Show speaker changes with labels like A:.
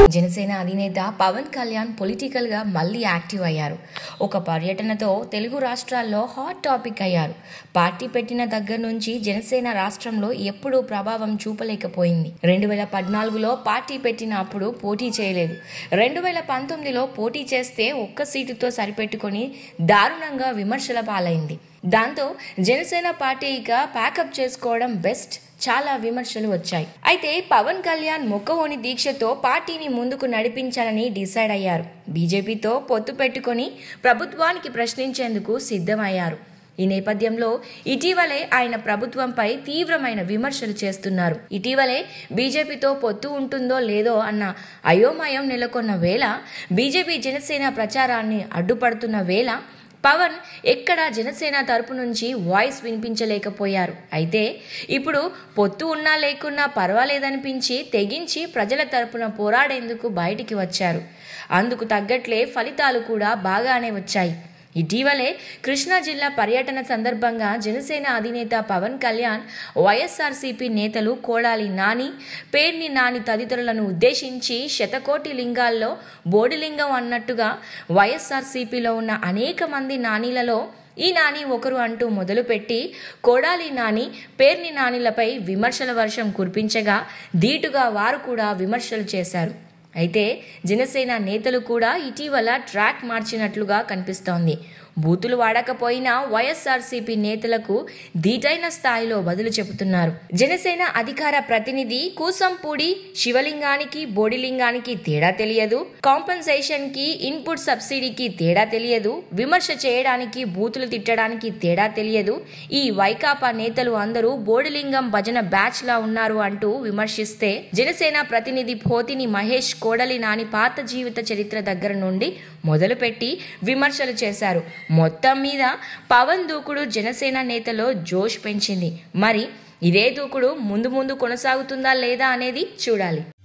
A: జనసేన అధినేత పవన్ కళ్యాణ్ పొలిటికల్ గా మళ్ళీ యాక్టివ్ అయ్యారు ఒక పర్యటనతో తెలుగు రాష్ట్రాల్లో హాట్ టాపిక్ అయ్యారు పార్టీ పెట్టిన దగ్గర నుంచి జనసేన రాష్ట్రంలో ఎప్పుడూ ప్రభావం చూపలేకపోయింది రెండు వేల పద్నాలుగులో పార్టీ పెట్టినప్పుడు పోటీ చేయలేదు రెండు వేల పంతొమ్మిదిలో పోటీ చేస్తే ఒక్క సీటుతో సరిపెట్టుకొని దారుణంగా విమర్శల పాలైంది దాంతో జనసేన పార్టీ ఇక ప్యాకప్ చేసుకోవడం బెస్ట్ చాలా విమర్శలు వచ్చాయి అయితే పవన్ కళ్యాణ్ మొక్కవోని దీక్షతో పార్టీని ముందుకు నడిపించాలని డిసైడ్ అయ్యారు బీజేపీతో పొత్తు పెట్టుకొని ప్రభుత్వానికి ప్రశ్నించేందుకు సిద్ధమయ్యారు ఈ నేపథ్యంలో ఇటీవలే ఆయన ప్రభుత్వంపై తీవ్రమైన విమర్శలు చేస్తున్నారు ఇటీవలే బీజేపీతో పొత్తు ఉంటుందో లేదో అన్న అయోమయం నెలకొన్న వేళ బీజేపీ జనసేన ప్రచారాన్ని అడ్డుపడుతున్న వేళ పవన్ ఎక్కడా జనసేన తరపు నుంచి వాయిస్ వినిపించలేకపోయారు అయితే ఇప్పుడు పొత్తు ఉన్నా లేకున్నా పర్వాలేదనిపించి తెగించి ప్రజల తరపున పోరాడేందుకు బయటికి వచ్చారు అందుకు తగ్గట్లే ఫలితాలు కూడా బాగానే వచ్చాయి ఇటీవలే కృష్ణా జిల్లా పర్యటన సందర్భంగా జనసేన అధినేత పవన్ కళ్యాణ్ వైఎస్ఆర్సీపీ నేతలు కోడాలి నాని పేర్ని నాని తదితరులను ఉద్దేశించి శతకోటి లింగాల్లో బోడిలింగం అన్నట్టుగా వైఎస్ఆర్సీపీలో ఉన్న అనేక మంది నానీలలో ఈ నాని ఒకరు అంటూ మొదలుపెట్టి కోడాలి నాని పేర్ని నానిలపై విమర్శల వర్షం కురిపించగా ధీటుగా వారు కూడా విమర్శలు చేశారు అయితే జనసేన నేతలు కూడా ఇటీవల ట్రాక్ మార్చినట్లుగా కనిపిస్తోంది బూతులు వాడకపోయినా వైఎస్ఆర్సీపీ నేతలకు ధీటైన స్థాయిలో బదులు చెబుతున్నారు జనసేన అధికార ప్రతినిధి కూసంపూడి శివలింగానికి బోడిలింగానికి తేడా తెలియదు కాంపెన్సేషన్ కి ఇన్పుట్ సబ్సిడీకి తేడా తెలియదు విమర్శ చేయడానికి బూతులు తిట్టడానికి తేడా తెలియదు ఈ వైకాపా నేతలు అందరూ బోడిలింగం భజన బ్యాచ్ లా ఉన్నారు అంటూ విమర్శిస్తే జనసేన ప్రతినిధి పోతిని మహేష్ కోడలి నాని పాత జీవిత చరిత్ర దగ్గర నుండి మొదలుపెట్టి విమర్శలు చేశారు మొత్తం మీద పవన్ దూకుడు జనసేన నేతలో జోష్ పెంచింది మరి ఇదే దూకుడు ముందు ముందు కొనసాగుతుందా లేదా అనేది చూడాలి